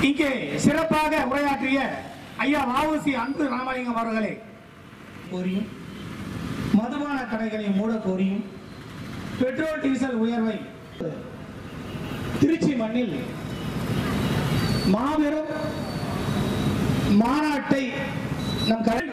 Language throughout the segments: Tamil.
இங்கே சிறப்பாக உரையாற்றிய ஐயா வாவுசி அன்பு ராமலிங்கம் அவர்களே கோரியும் மதுபான கடைகளை மூட கோரியும் பெட்ரோல் டீசல் உயர்வை திருச்சி மண்ணில் மாபெரும் மாநாட்டை நம் கலை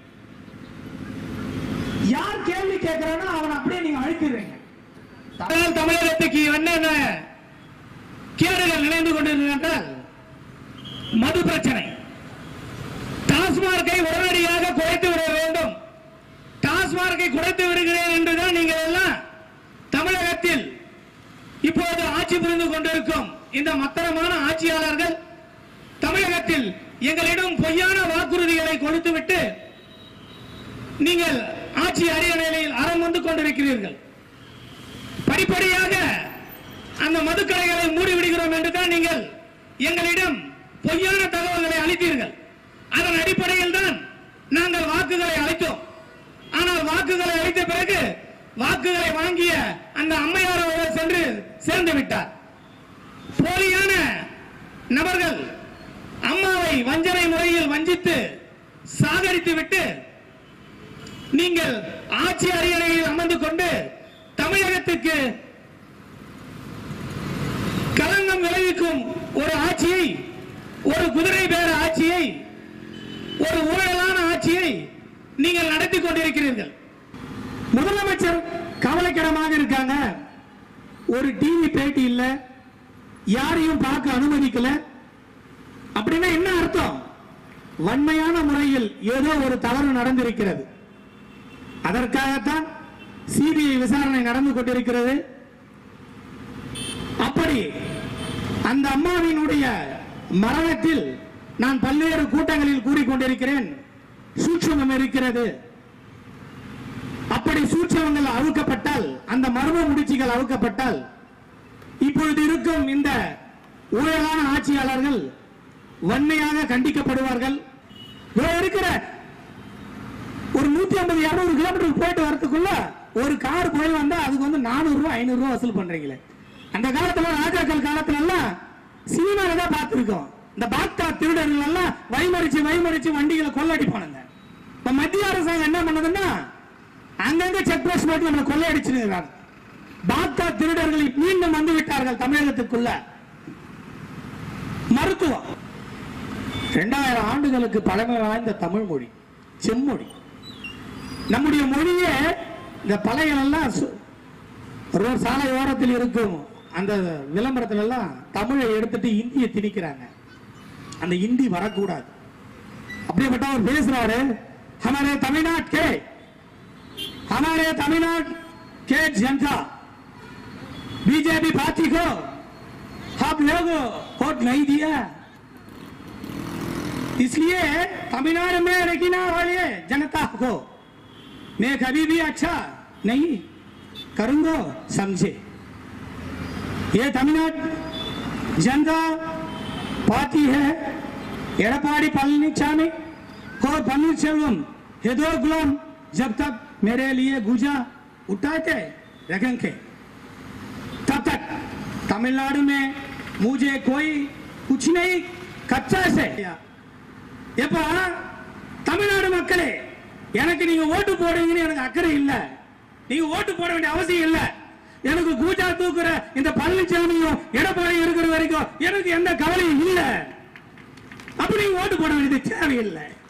யார் கேள்வி கேட்கிறானோ அவன் அப்படியே நீங்க அழைக்கிறீங்க தமிழ் தமிழகத்துக்கு என்னென்ன கேடுகள் நினைந்து கொண்டிருந்தால் மது பிரச்சனை டாஸ்மார்க்கை உடனடியாக குறைத்து விட வேண்டும் டாஸ்மார்க்கை குறைத்து விடுகிறேன் என்றுதான் நீங்கள் எல்லாம் தமிழகத்தில் இப்போது ஆட்சி புரிந்து கொண்டிருக்கும் இந்த மத்தரமான ஆட்சியாளர்கள் தமிழகத்தில் எங்களிடம் பொய்யான வாக்குறுதிகளை கொடுத்துவிட்டு நீங்கள் ஆட்சி அரியணையில் அறம் வந்து கொண்டிருக்கிறீர்கள் படிப்படியாக அந்த மதுக்கடைகளை மூடிவிடுகிறோம் என்று தான் நீங்கள் எங்களிடம் பொய்யான தகவல்களை அளித்தீர்கள் அதன் அடிப்படையில் தான் நாங்கள் வாக்குகளை அளித்தோம் ஆனால் வாக்குகளை அளித்த பிறகு வாக்குகளை வாங்கிய அந்த அம்மையார் அவர்கள் சென்று சேர்ந்து விட்டார் போலியான நபர்கள் அம்மாவை வஞ்சனை முறையில் வஞ்சித்து சாகரித்து விட்டு நீங்கள் ஆட்சி அரியணையில் அமர்ந்து கொண்டு தமிழகத்துக்கு களங்கம் விளைவிக்கும் ஒரு ஆட்சியை ஒரு குதிரை பேர ஆட்சியை ஒரு ஊழலான ஆட்சியை நீங்கள் நடத்தி கொண்டிருக்கிறீர்கள் முதலமைச்சர் கவலைக்கிடமாக இருக்காங்க ஒரு டிவி பேட்டி இல்ல யாரையும் பார்க்க அனுமதிக்கல அப்படின்னா என்ன அர்த்தம் வன்மையான முறையில் ஏதோ ஒரு தவறு நடந்திருக்கிறது அதற்காகத்தான் சிபிஐ விசாரணை நடந்து கொண்டிருக்கிறது அப்படி அந்த அம்மாவினுடைய மரணத்தில் நான் பல்வேறு கூட்டங்களில் கூறிக்கொண்டிருக்கிறேன் சூட்சமம் இருக்கிறது அப்படி சூட்சமங்கள் அவுக்கப்பட்டால் அந்த மர்ம முடிச்சுகள் அவுக்கப்பட்டால் இப்பொழுது இருக்கும் இந்த ஊழலான ஆட்சியாளர்கள் வன்மையாக கண்டிக்கப்படுவார்கள் இதோ இருக்கிற ஒரு நூத்தி ஐம்பது இருநூறு கிலோமீட்டர் போயிட்டு வரதுக்குள்ள ஒரு கார் போய் வந்தா அதுக்கு வந்து நானூறு ரூபாய் ஐநூறு ரூபாய் வசூல் பண்றீங்களே அந்த காலத்துல ராஜாக்கள் காலத்துல எல்லாம் சினிமால தான் பார்த்திருக்கோம் இந்த பாக்தா திருடர்கள் எல்லாம் வைமறிச்சு வைமறிச்சு வண்டிகளை கொள்ளடிப்பானுங்க இப்ப மத்திய அரசாங்கம் என்ன பண்ணுதுன்னா அங்கங்க செக் போஸ்ட் போட்டு நம்மளை கொள்ளையடிச்சிருக்கிறாங்க பாக்தா திருடர்கள் மீண்டும் வந்து விட்டார்கள் தமிழகத்துக்குள்ள மருத்துவம் இரண்டாயிரம் ஆண்டுகளுக்கு பழமை வாய்ந்த தமிழ் மொழி செம்மொழி நம்முடைய மொழியே இந்த பழைய எல்லாம் சு- ஒரு சாலை ஓரத்தில் இருக்கும் அந்த விளம்பரத்துல எல்லாம் தமிழை எடுத்துட்டு இந்தியை திணிக்கிறாங்க அந்த இந்தி வரக்கூடாது அப்படிப்பட்ட அவர் பேசுறாரு हमारे तमिलनाडु के हमारे तमिलनाडु के जनता बीजेपी पार्टी को हम लोग वोट नहीं दिया इसलिए तमिलनाडु में रहने वाले जनता को मैं कभी भी अच्छा नहीं करूंगा समझे ये तमिलनाडु जनता पार्टी है एड़पाड़ी पழனிசாமி और पन्नीरसेल्वम ये दो गुलाम जब तक मेरे लिए गुजा उठाते रखेंगे तब तक तमिलनाडु में मुझे कोई कुछ नहीं कच्चा से எப்ப தமிழ்நாடு மக்களே எனக்கு நீங்க ஓட்டு போடுவீங்கன்னு எனக்கு அக்கறை இல்ல நீங்க ஓட்டு போட வேண்டிய அவசியம் இல்ல எனக்கு கூஜா தூக்குற இந்த பழனிசாமியும் எடப்பாடி இருக்கிற வரைக்கும் எனக்கு எந்த கவலையும் இல்ல அப்படி நீங்க ஓட்டு போட வேண்டியது தேவையில்லை